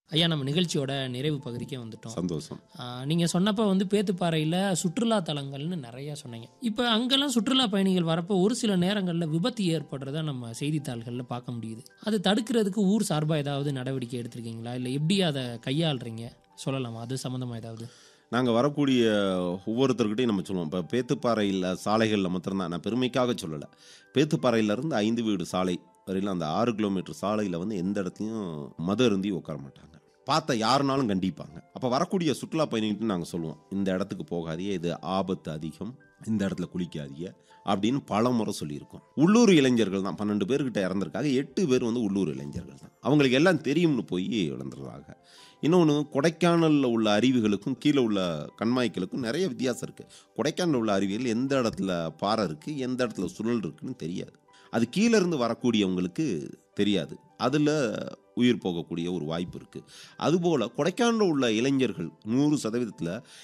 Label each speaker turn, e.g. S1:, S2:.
S1: ஐயா நம்ம நிகழ்ச்சியோட நிறைவு பகுதிக்கே வந்துட்டோம்
S2: சந்தோஷம்
S1: ஆஹ் நீங்க சொன்னப்ப வந்து பேத்துப்பாறையில் சுற்றுலா தலங்கள்னு நிறைய சொன்னீங்க இப்போ அங்கெல்லாம் சுற்றுலா பயணிகள் வரப்போ ஒரு சில நேரங்களில் விபத்து ஏற்படுறத நம்ம செய்தித்தாள்களில் பார்க்க முடியுது அது தடுக்கிறதுக்கு ஊர் சார்பாக ஏதாவது நடவடிக்கை எடுத்திருக்கீங்களா இல்லை எப்படி அதை கையாளுறீங்க சொல்லலாமா அது சம்மந்தமாக ஏதாவது
S2: நாங்கள் வரக்கூடிய ஒவ்வொருத்தர்கிட்டையும் நம்ம சொல்லுவோம் இப்போ பேத்துப்பாறையில் சாலைகளில் மாத்திரம்தான் நான் பெருமைக்காக சொல்லலை பேத்துப்பாறையிலேருந்து ஐந்து வீடு சாலை வரையிலும் அந்த ஆறு கிலோமீட்டர் சாலையில் வந்து எந்த இடத்துலையும் மது அருந்தி உட்கார மாட்டாங்க பார்த்த யாருனாலும் கண்டிப்பாங்க அப்போ வரக்கூடிய சுற்றுலா பயணிகிட்டு நாங்கள் சொல்லுவோம் இந்த இடத்துக்கு போகாதீங்க இது ஆபத்து அதிகம் இந்த இடத்துல குளிக்காதீங்க அப்படின்னு பல முறை சொல்லியிருக்கோம் உள்ளூர் இளைஞர்கள் தான் பன்னெண்டு பேர்கிட்ட இறந்துருக்காங்க எட்டு பேர் வந்து உள்ளூர் இளைஞர்கள் தான் அவங்களுக்கு எல்லாம் தெரியும்னு போய் இழந்துடுறாங்க இன்னொன்று கொடைக்கானலில் உள்ள அருவிகளுக்கும் கீழே உள்ள கண்மாய்க்களுக்கும் நிறைய வித்தியாசம் இருக்குது கொடைக்கானலில் உள்ள அருவிகள் எந்த இடத்துல பாறை இருக்குது எந்த இடத்துல சுழல் இருக்குன்னு தெரியாது அது கீழே இருந்து வரக்கூடியவங்களுக்கு தெரியாது அதில் உயிர் போகக்கூடிய ஒரு வாய்ப்பு இருக்குது அதுபோல் கொடைக்கானலில் உள்ள இளைஞர்கள் நூறு சதவீதத்தில்